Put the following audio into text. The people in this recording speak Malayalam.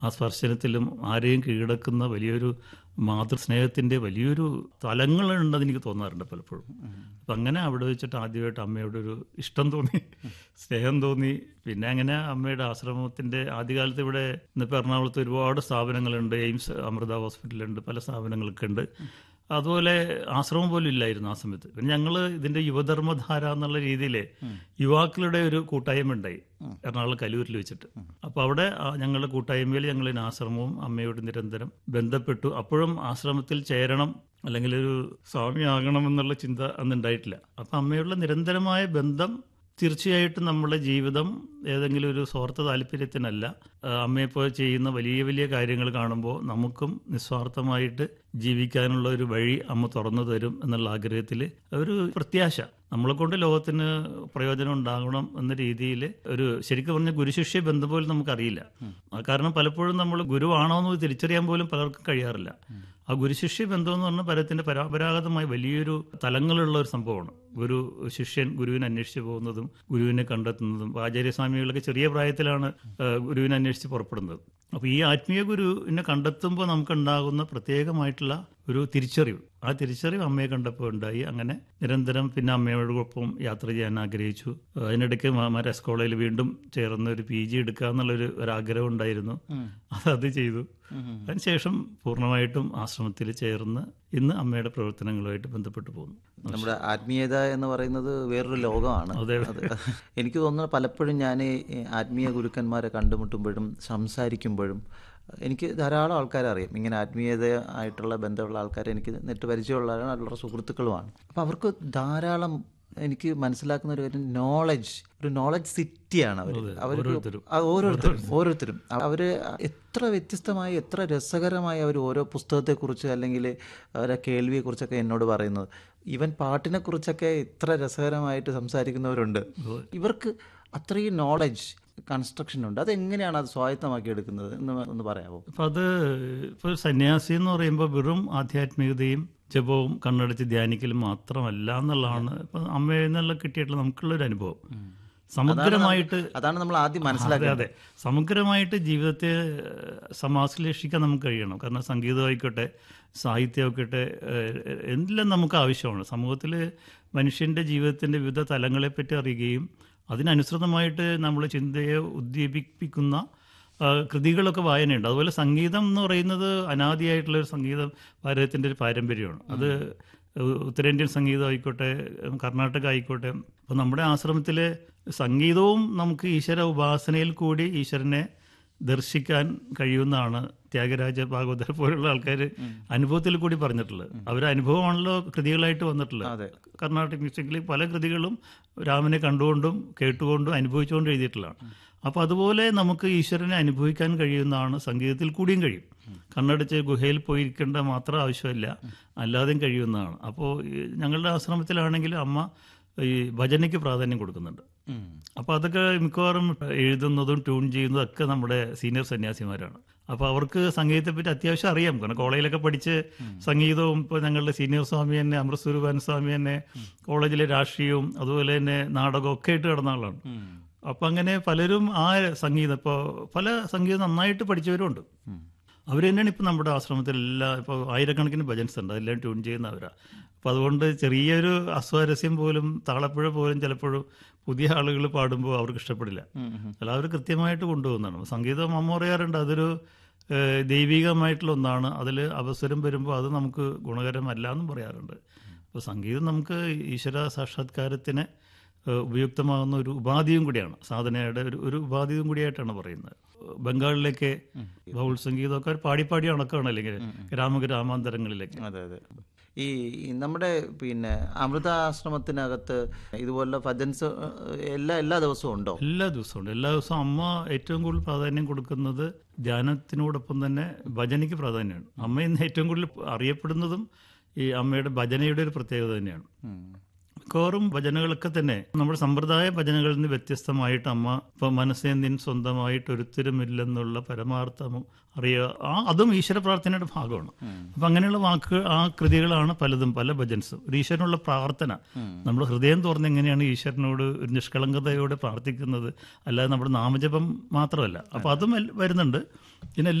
ആ സ്പർശനത്തിലും ആരെയും കീഴടക്കുന്ന വലിയൊരു മാതൃസ്നേഹത്തിൻ്റെ വലിയൊരു തലങ്ങളുണ്ടെന്ന് എനിക്ക് തോന്നാറുണ്ട് പലപ്പോഴും അപ്പം അങ്ങനെ അവിടെ വെച്ചിട്ട് ആദ്യമായിട്ട് അമ്മയോട് ഒരു ഇഷ്ടം തോന്നി സ്നേഹം തോന്നി പിന്നെ അങ്ങനെ അമ്മയുടെ ആശ്രമത്തിൻ്റെ ആദ്യകാലത്ത് ഇവിടെ ഇന്നിപ്പോൾ എറണാകുളത്ത് ഒരുപാട് സ്ഥാപനങ്ങളുണ്ട് എയിംസ് അമൃത ഹോസ്പിറ്റലുണ്ട് പല സ്ഥാപനങ്ങളൊക്കെ ഉണ്ട് അതുപോലെ ആശ്രമം പോലും ഇല്ലായിരുന്നു ആ സമയത്ത് പിന്നെ ഞങ്ങൾ ഇതിന്റെ യുവധർമ്മധാര എന്നുള്ള രീതിയിൽ യുവാക്കളുടെ ഒരു കൂട്ടായ്മ ഉണ്ടായി എറണാകുളം കലൂരിൽ വെച്ചിട്ട് അപ്പോൾ അവിടെ ആ ഞങ്ങളുടെ കൂട്ടായ്മയിൽ ഞങ്ങൾ ഇതിന് ആശ്രമവും അമ്മയോട് നിരന്തരം ബന്ധപ്പെട്ടു അപ്പോഴും ആശ്രമത്തിൽ ചേരണം അല്ലെങ്കിൽ ഒരു സ്വാമി ആകണം എന്നുള്ള ചിന്ത അന്നുണ്ടായിട്ടില്ല അപ്പം അമ്മയോടുള്ള നിരന്തരമായ ബന്ധം തീർച്ചയായിട്ടും നമ്മുടെ ജീവിതം ഏതെങ്കിലും ഒരു സ്വാർത്ഥ താല്പര്യത്തിനല്ല ആ, അമ്മയെപ്പോലെ ചെയ്യുന്ന വലിയ വലിയ കാര്യങ്ങൾ കാണുമ്പോൾ നമുക്കും നിസ്വാർത്ഥമായിട്ട് ജീവിക്കാനുള്ള ഒരു വഴി അമ്മ തുറന്നു തരും എന്നുള്ള ആഗ്രഹത്തിൽ ഒരു പ്രത്യാശ നമ്മളെ കൊണ്ട് ലോകത്തിന് പ്രയോജനം ഉണ്ടാകണം എന്ന രീതിയിൽ ഒരു ശരിക്കും പറഞ്ഞ ഗുരുശിഷ്യ ബന്ധം പോലും നമുക്കറിയില്ല ആ കാരണം പലപ്പോഴും നമ്മൾ ഗുരുവാണോ എന്ന് തിരിച്ചറിയാൻ പോലും പലർക്കും കഴിയാറില്ല ആ ഗുരുശിഷ്യ ബന്ധം എന്ന് പറഞ്ഞാൽ പരത്തിന്റെ പരമ്പരാഗതമായ വലിയൊരു തലങ്ങളുള്ള ഒരു സംഭവമാണ് ഒരു ശിഷ്യൻ ഗുരുവിനെ അന്വേഷിച്ച് പോകുന്നതും ഗുരുവിനെ കണ്ടെത്തുന്നതും ഇപ്പൊ ആചാര്യസ്വാമികളൊക്കെ ചെറിയ പ്രായത്തിലാണ് ആ, ഗുരുവിനെ അന്വേഷിച്ച് പുറപ്പെടുന്നത് അപ്പോൾ ഈ ആത്മീയ ഗുരുവിനെ കണ്ടെത്തുമ്പോൾ നമുക്കുണ്ടാകുന്ന പ്രത്യേകമായിട്ടുള്ള ഒരു തിരിച്ചറിവ് ആ തിരിച്ചറിവ് അമ്മയെ കണ്ടപ്പോൾ ഉണ്ടായി അങ്ങനെ നിരന്തരം പിന്നെ അമ്മയോടൊപ്പം യാത്ര ചെയ്യാൻ ആഗ്രഹിച്ചു അതിനിടയ്ക്ക് മാരാസ് കോളേജിൽ വീണ്ടും ചേർന്ന് ഒരു പി ജി എടുക്കുക എന്നുള്ളൊരു ഒരു ആഗ്രഹം ഉണ്ടായിരുന്നു അത് അത് ചെയ്തു അതിനുശേഷം പൂർണ്ണമായിട്ടും ആശ്രമത്തിൽ ചേർന്ന് ഇന്ന് അമ്മയുടെ പ്രവർത്തനങ്ങളുമായിട്ട് ബന്ധപ്പെട്ടു പോകുന്നു നമ്മുടെ ആത്മീയത എന്ന് പറയുന്നത് വേറൊരു ലോകമാണ് അതെ. അത് എനിക്ക് തോന്നുന്നു പലപ്പോഴും ഞാൻ ഈ ആത്മീയ ഗുരുക്കന്മാരെ കണ്ടുമുട്ടുമ്പോഴും സംസാരിക്കുമ്പോഴും എനിക്ക് ധാരാളം ആൾക്കാരെ അറിയാം ഇങ്ങനെ ആത്മീയത ആയിട്ടുള്ള ബന്ധമുള്ള ആൾക്കാരെ എനിക്ക് നെറ്റ് പരിചയമുള്ള അവരുടെ സുഹൃത്തുക്കളുമാണ് അപ്പോൾ അവർക്ക് ധാരാളം എനിക്ക് മനസ്സിലാക്കുന്ന ഒരു കാര്യം നോളജ് ഒരു നോളജ് സിറ്റിയാണ് അവർ അവർക്ക് ആ, ഓരോരുത്തരും ഓരോരുത്തരും അവർ എത്ര വ്യത്യസ്തമായി എത്ര രസകരമായി അവർ ഓരോ പുസ്തകത്തെക്കുറിച്ച് അല്ലെങ്കിൽ അവരെ കേൾവിയെക്കുറിച്ചൊക്കെ എന്നോട് പറയുന്നത് ഈവൻ പാട്ടിനെക്കുറിച്ചൊക്കെ ഇത്ര രസകരമായിട്ട് സംസാരിക്കുന്നവരുണ്ട് ഇവർക്ക് അത്രയും നോളജ് കൺസ്ട്രക്ഷൻ ഉണ്ട് അതെങ്ങനെയാണ് അത് സ്വായത്തമാക്കി എടുക്കുന്നത് എന്ന് ഒന്ന് പറയാമോ അപ്പം അത് ഇപ്പോൾ സന്യാസി എന്ന് പറയുമ്പോൾ വെറും ആധ്യാത്മികതയും ജപവും കണ്ണടച്ച് ധ്യാനിക്കലും മാത്രമല്ല എന്നുള്ളതാണ് ഇപ്പം അമ്മയിൽ നിന്നുള്ള കിട്ടിയിട്ടുള്ള നമുക്കുള്ള ഒരു അനുഭവം സമഗ്രമായിട്ട് അതാണ് നമ്മൾ ആദ്യം അതെ മനസ്സിലാക്കുന്നത് അതെ സമഗ്രമായിട്ട് ജീവിതത്തെ ഏഹ്, സമാശ്ലേഷിക്കാൻ നമുക്ക് കഴിയണം കാരണം സംഗീതമായിക്കോട്ടെ സാഹിത്യമായിക്കോട്ടെ ഏഹ്, എല്ലാം നമുക്ക് ആവശ്യമാണ് സമൂഹത്തിൽ മനുഷ്യൻ്റെ ജീവിതത്തിൻ്റെ വിവിധ തലങ്ങളെപ്പറ്റി അറിയുകയും അതിനനുസൃതമായിട്ട് നമ്മൾ ചിന്തയെ ഉദ്ദീപിപ്പിക്കുന്ന ആ, കൃതികളൊക്കെ വായനയുണ്ട് അതുപോലെ സംഗീതം എന്ന് പറയുന്നത് അനാദിയായിട്ടുള്ള ഒരു സംഗീതം ഭാരതത്തിൻ്റെ ഒരു പാരമ്പര്യമാണ് അത് ഉത്തരേന്ത്യൻ സംഗീതം ആയിക്കോട്ടെ കർണാടക ആയിക്കോട്ടെ അപ്പോൾ നമ്മുടെ ആശ്രമത്തിലെ സംഗീതവും നമുക്ക് ഈശ്വര ഉപാസനയിൽ കൂടി ഈശ്വരനെ ദർശിക്കാൻ കഴിയുന്നതാണ് ത്യാഗരാജ ഭാഗവതർ പോലുള്ള ആൾക്കാർ അനുഭവത്തിൽ കൂടി പറഞ്ഞിട്ടുള്ളത് അവരുടെ അനുഭവമാണല്ലോ കൃതികളായിട്ട് വന്നിട്ടുള്ളത് അതെ. കർണാട്ടിക് മ്യൂസിക്കിൽ പല കൃതികളും രാമനെ കണ്ടുകൊണ്ടും കേട്ടുകൊണ്ടും അനുഭവിച്ചുകൊണ്ടും എഴുതിയിട്ടുള്ളതാണ് അപ്പോൾ അതുപോലെ നമുക്ക് ഈശ്വരനെ അനുഭവിക്കാൻ കഴിയുന്നതാണ് സംഗീതത്തിൽ കൂടിയും കഴിയും കണ്ണടച്ച് ഗുഹയിൽ പോയിരിക്കേണ്ട മാത്രം ആവശ്യമില്ല അല്ലാതെയും കഴിയുന്നതാണ് അപ്പോൾ ഈ ഞങ്ങളുടെ ആശ്രമത്തിലാണെങ്കിൽ അമ്മ ഈ ഭജനയ്ക്ക് പ്രാധാന്യം കൊടുക്കുന്നുണ്ട് ഉം. അപ്പോൾ അതൊക്കെ മിക്കവാറും എഴുതുന്നതും ട്യൂൺ ചെയ്യുന്നതും ഒക്കെ നമ്മുടെ സീനിയർ സന്യാസിമാരാണ് അപ്പോൾ അവർക്ക് സംഗീതത്തെപ്പറ്റി അത്യാവശ്യം അറിയാം കാരണം കോളേജിലൊക്കെ പഠിച്ച് സംഗീതവും ഇപ്പോൾ ഞങ്ങളുടെ സീനിയർ സ്വാമി തന്നെ അമൃതസ്വരൂപാൻ സ്വാമി തന്നെ കോളേജിലെ രാഷ്ട്രീയവും അതുപോലെ തന്നെ നാടകവും ഒക്കെ ആയിട്ട് കിടന്ന ആളാണ് ഉം. അപ്പം അങ്ങനെ പലരും ആ സംഗീതം ഇപ്പോൾ പല സംഗീതം നന്നായിട്ട് പഠിച്ചവരുണ്ട് ഉം. അവർ തന്നെയാണ് ഇപ്പം നമ്മുടെ ആശ്രമത്തിൽ എല്ലാ ഇപ്പോൾ ആയിരക്കണക്കിന് ഭജൻസ് ഉണ്ട് അതെല്ലാം ട്യൂൺ ചെയ്യുന്നവരാ അപ്പം അതുകൊണ്ട് ചെറിയൊരു അസ്വാരസ്യം പോലും താളപ്പുഴ പോലും ചിലപ്പോഴും പുതിയ ആളുകൾ പാടുമ്പോൾ അവർക്ക് ഇഷ്ടപ്പെടില്ല ഉം, ഉം. അല്ല അവർ കൃത്യമായിട്ട് കൊണ്ടുപോകുന്നതാണ് സംഗീതം അമ്മ പറയാറുണ്ട് അതൊരു ഏഹ്, ദൈവികമായിട്ടുള്ള ഒന്നാണ് അതിൽ അവസരം വരുമ്പോൾ അത് നമുക്ക് ഗുണകരമല്ല എന്നും പറയാറുണ്ട് അപ്പോൾ സംഗീതം നമുക്ക് ഈശ്വര സാക്ഷാത്കാരത്തിന് ഏഹ്, ഉപയുക്തമാകുന്ന ഒരു ഉപാധിയും കൂടിയാണ് സാധനയുടെ ഒരു ഒരു ഉപാധിയും കൂടിയായിട്ടാണ് പറയുന്നത് ബംഗാളിലേക്ക് ബൗൾ സംഗീതമൊക്കെ പാടി പാടി അണക്കാണ് അല്ലെങ്കിൽ ഗ്രാമഗ്രാമാന്തരങ്ങളിലേക്ക് അതെ അതെ ഈ ഈ നമ്മുടെ പിന്നെ അമൃത ആശ്രമത്തിനകത്ത് ഇതുപോലുള്ള ഭജൻസ് എല്ലാ എല്ലാ ദിവസവും ഉണ്ടോ എല്ലാ ദിവസവും ഉണ്ട് എല്ലാ ദിവസവും അമ്മ ഏറ്റവും കൂടുതൽ പ്രാധാന്യം കൊടുക്കുന്നത് ധ്യാനത്തിനോടൊപ്പം തന്നെ ഭജനയ്ക്ക് പ്രാധാന്യമാണ് അമ്മ ഇന്ന് ഏറ്റവും കൂടുതൽ അറിയപ്പെടുന്നതും ഈ അമ്മയുടെ ഭജനയുടെ ഒരു പ്രത്യേകത തന്നെയാണ് ഉം. മിക്കവാറും ഭജനകളൊക്കെ തന്നെ നമ്മുടെ സമ്പ്രദായ ഭജനകളിൽ നിന്ന് വ്യത്യസ്തമായിട്ട് അമ്മ ഇപ്പൊ മനസ്സേ നിൻ സ്വന്തമായിട്ട് ഒരുത്തരുമില്ലെന്നുള്ള പരമാർത്ഥം അറിയുക ആ അതും ഈശ്വര പ്രാർത്ഥനയുടെ ഭാഗമാണ് അപ്പൊ അങ്ങനെയുള്ള വാക്കുകൾ ആ കൃതികളാണ് പലതും പല ഭജൻസും ഒരു ഈശ്വരനുള്ള പ്രാർത്ഥന നമ്മൾ ഹൃദയം തുറന്ന് എങ്ങനെയാണ് ഈശ്വരനോട് ഒരു നിഷ്കളങ്കതയോടെ പ്രാർത്ഥിക്കുന്നത് അല്ലാതെ നമ്മുടെ നാമജപം മാത്രമല്ല അപ്പൊ അതും എൽ- വരുന്നുണ്ട് പിന്നെ